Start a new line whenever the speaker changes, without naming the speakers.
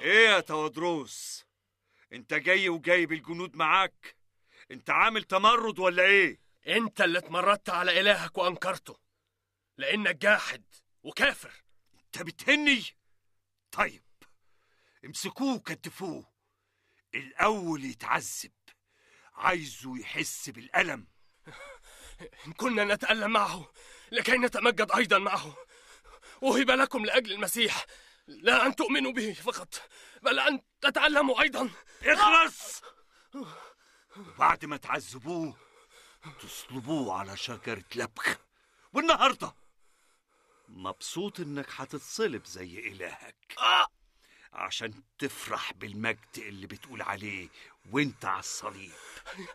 ايه يا تودروس انت جاي وجايب الجنود معاك انت عامل تمرد ولا ايه
انت اللي اتمردت على الهك وانكرته لانك جاحد وكافر
انت بتهني طيب امسكوه كتفوه الاول يتعذب عايزه يحس بالالم
إن كنا نتألم معه لكي نتمجد أيضا معه وهب لكم لأجل المسيح لا أن تؤمنوا به فقط بل أن تتألموا أيضا
اخلص وبعد ما تعذبوه تصلبوه على شجرة لبخ والنهاردة مبسوط انك هتتصلب زي الهك عشان تفرح بالمجد اللي بتقول عليه وانت على الصليب